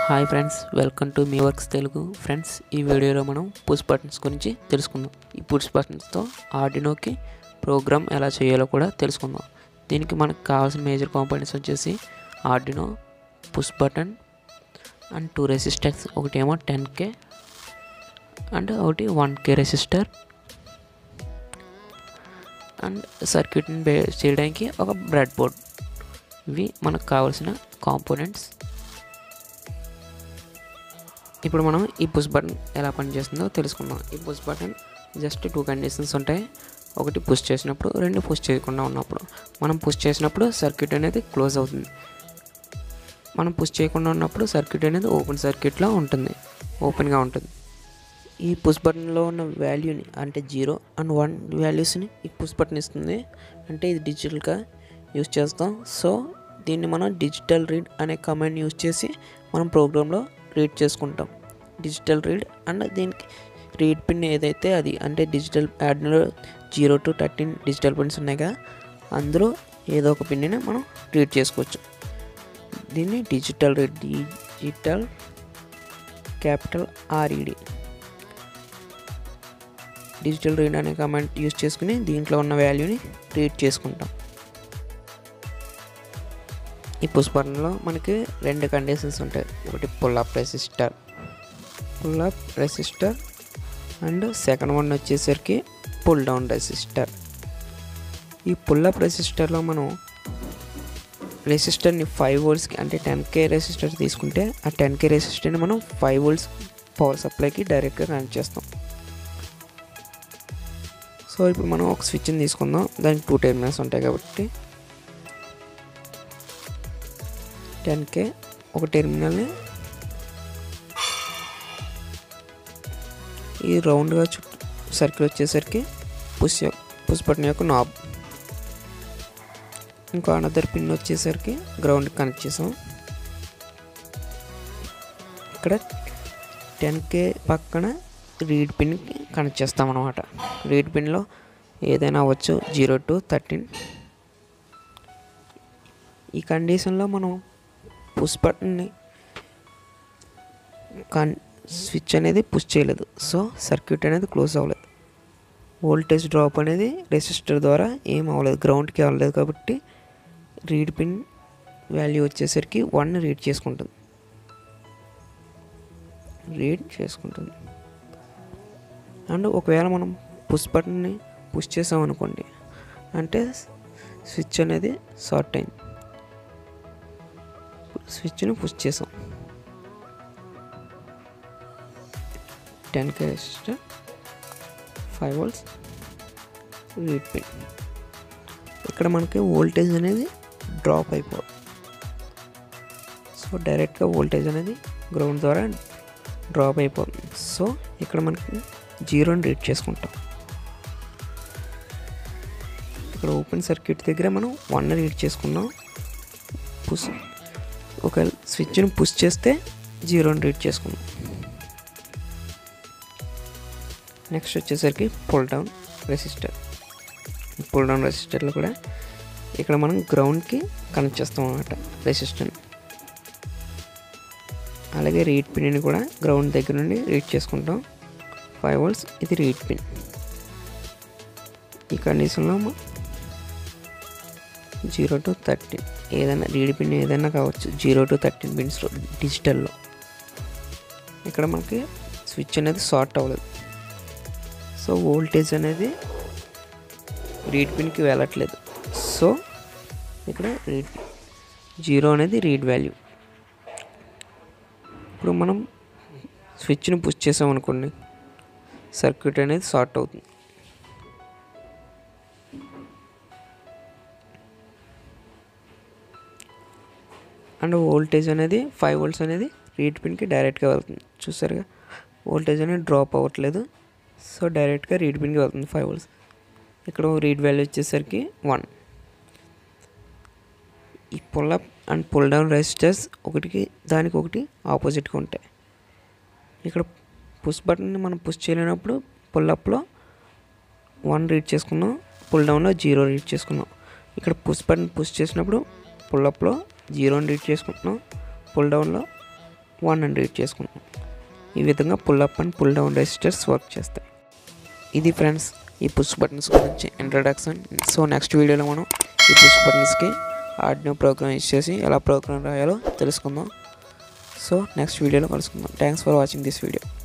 hi friends welcome to మీ works Telugu friends ఈ వీడియోలో మనం పుష్ బటన్స్ గురించి తెలుసుకుందాం ఈ పుష్ బటన్స్తో ఆర్డినోకి ప్రోగ్రామ్ ఎలా చేయాలో కూడా తెలుసుకుందాం దీనికి మనకు కావాల్సిన మేజర్ కాంపోనెంట్స్ వచ్చేసి Arduino push button and two resistors ఒకటేమో టెన్ కే అండ్ ఒకటి వన్ కే రెసిస్టర్ అండ్ సర్క్యూట్ని బే చేయడానికి ఒక బ్రెడ్ బోర్డ్ ఇవి మనకు కావాల్సిన కాంపోనెంట్స్ ఇప్పుడు మనం ఈ పుష్ బటన్ ఎలా పనిచేస్తుందో తెలుసుకుందాం ఈ push button just two conditions ఉంటాయి ఒకటి పుష్ చేసినప్పుడు రెండు పుష్ చేయకుండా ఉన్నప్పుడు మనం పుష్ చేసినప్పుడు సర్క్యూట్ అనేది క్లోజ్ అవుతుంది మనం పుష్ చేయకుండా ఉన్నప్పుడు సర్క్యూట్ అనేది ఓపెన్ సర్క్యూట్లో ఉంటుంది ఓపెన్గా ఉంటుంది ఈ పుష్ బటన్లో ఉన్న వాల్యూని అంటే జీరో అండ్ వన్ వాల్యూస్ని ఈ పుష్ బటన్ ఇస్తుంది అంటే ఇది డిజిటల్గా యూస్ చేస్తాం సో దీన్ని మనం డిజిటల్ రీడ్ అనే కమాండ్ యూస్ చేసి మనం ప్రోగ్రాంలో రీడ్ చేసుకుంటాం డిజిటల్ రీడ్ అండ్ దీనికి రీడ్ పిన్ ఏదైతే అది అంటే డిజిటల్ యాడ్లో zero to thirteen digital pins ఉన్నాయి కదా అందులో ఏదో ఒక పిన్ని మనం రీడ్ చేసుకోవచ్చు దీన్ని digital read digital capital R E D digital read అనే కమాండ్ యూస్ చేసుకుని దీంట్లో ఉన్న వాల్యూని రీడ్ చేసుకుంటాం ఈ పుష్ బటన్లో మనకి రెండు కండిషన్స్ ఉంటాయి ఒకటి pull up resistor pull up resistor and second one వచ్చేసరికి పుల్ డౌన్ రెసిస్టర్ ఈ పుల్ అప్ రెసిస్టర్లో మనం రెసిస్టర్ని ఫైవ్ వోల్ట్స్కి అంటే టెన్ కే రెసిస్టర్ తీసుకుంటే ఆ టెన్ కే రెసిస్టర్ని మనం ఫైవ్ వోల్ట్స్ పవర్ సప్లైకి డైరెక్ట్గా కనెక్ట్ చేస్తాం సో ఇప్పుడు మనం ఒక స్విచ్ని తీసుకుందాం దానికి టూ టెర్మినల్స్ ఉంటాయి కాబట్టి టెన్ కే ఒక టెర్మినల్ని ఈ రౌండ్గా చుట్టూ సర్కిల్ వచ్చేసరికి పుష్ పుష్ బటన్ యొక్క నాబ్ ఇంకో అనదర్ పిన్ వచ్చేసరికి గ్రౌండ్ కనెక్ట్ చేసాం ఇక్కడ టెన్ కే పక్కన రీడ్ పిన్కి కనెక్ట్ చేస్తాం అనమాట రీడ్ పిన్లో ఏదైనా అవ్వచ్చు జీరో టు థర్టీన్ ఈ కండిషన్లో మనం పుష్ బటన్ని కన్ స్విచ్ అనేది పుష్ చేయలేదు సో సర్క్యూట్ అనేది క్లోజ్ అవ్వలేదు వోల్టేజ్ డ్రాప్ అనేది రెసిస్టర్ ద్వారా ఏం అవ్వలేదు గ్రౌండ్కి అవ్వలేదు కాబట్టి రీడ్ పిన్ వాల్యూ వచ్చేసరికి వన్ రీడ్ చేసుకుంటుంది రీడ్ చేసుకుంటుంది అండ్ ఒకవేళ మనం పుష్ బటన్ని పుష్ చేసాం అనుకోండి అంటే స్విచ్ అనేది షార్ట్ అయింది స్విచ్ను పుష్ చేసాం ten K resistor five volts read pin ఇక్కడ మనకి వోల్టేజ్ అనేది డ్రాప్ అయిపోదు సో డైరెక్ట్గా వోల్టేజ్ అనేది గ్రౌండ్ ద్వారా డ్రాప్ అయిపోతుంది సో ఇక్కడ మనకి జీరోని రీడ్ చేసుకుంటాం ఇక్కడ ఓపెన్ సర్క్యూట్ దగ్గర మనం వన్ రీడ్ చేసుకున్నాం పుష్ ఒక స్విచ్ని పుష్ చేస్తే జీరోని రీడ్ చేసుకున్నాం నెక్స్ట్ వచ్చేసరికి pull down resistor pull down రెసిస్టర్లో కూడా ఇక్కడ మనం గ్రౌండ్కి కనెక్ట్ చేస్తాం అనమాట రెసిస్టర్ని అలాగే రీడ్ పిన్ని కూడా గ్రౌండ్ దగ్గర నుండి రీడ్ చేసుకుంటాం ఫైవ్ వోల్ట్స్ ఇది రీడ్ పిన్ ఈ కండిషన్లో జీరో టు థర్టీన్ ఏదైనా రీడ్ పిన్ ఏదైనా కావచ్చు జీరో టు థర్టీన్ పిన్స్లో డిజిటల్లో ఇక్కడ మనకి స్విచ్ అనేది షార్ట్ అవ్వలేదు సో వోల్టేజ్ అనేది రీడ్ పిన్కి వెళ్ళట్లేదు సో ఇక్కడ రీడ్ జీరో అనేది రీడ్ వాల్యూ ఇప్పుడు మనం స్విచ్ని పుష్ చేసాం అనుకోండి సర్క్యూట్ అనేది షార్ట్ అవుతుంది అండ్ వోల్టేజ్ అనేది ఫైవ్ వోల్ట్స్ అనేది రీడ్ పిన్కి డైరెక్ట్గా వెళ్తుంది చూసారుగా వోల్టేజ్ అనేది డ్రాప్ అవ్వట్లేదు సో డైరెక్ట్గా రీడ్ పిన్కి వెళ్తుంది ఫైవ్ వోల్ట్స్ ఇక్కడ రీడ్ వాల్యూ వచ్చేసరికి వన్ ఈ pull up and pull down resistors ఒకటికి దానికి ఒకటి ఆపోజిట్గా ఉంటాయి ఇక్కడ పుష్ బటన్ని మనం పుష్ చేయలేనప్పుడు పుల్ అప్లో వన్ రీడ్ చేసుకున్నాం పుల్ డౌన్లో జీరో రీడ్ చేసుకున్నాం ఇక్కడ పుష్ బటన్ పుష్ చేసినప్పుడు పుల్ అప్లో జీరోని రీడ్ చేసుకుంటున్నాం పుల్ డౌన్లో వన్ అని రీడ్ చేసుకుంటాం ఈ విధంగా pull up and pull down resistors work చేస్తాయి ఇది ఫ్రెండ్స్ ఈ పుష్ బటన్స్ గురించి ఇంట్రడక్షన్ సో నెక్స్ట్ వీడియోలో మనం ఈ పుష్ బటన్స్కి ఆడియో ప్రోగ్రామ్ యూజ్ చేసి ఎలా ప్రోగ్రామ్ రాయాలో తెలుసుకుందాం సో నెక్స్ట్ వీడియోలో కలుసుకుందాం thanks for watching this video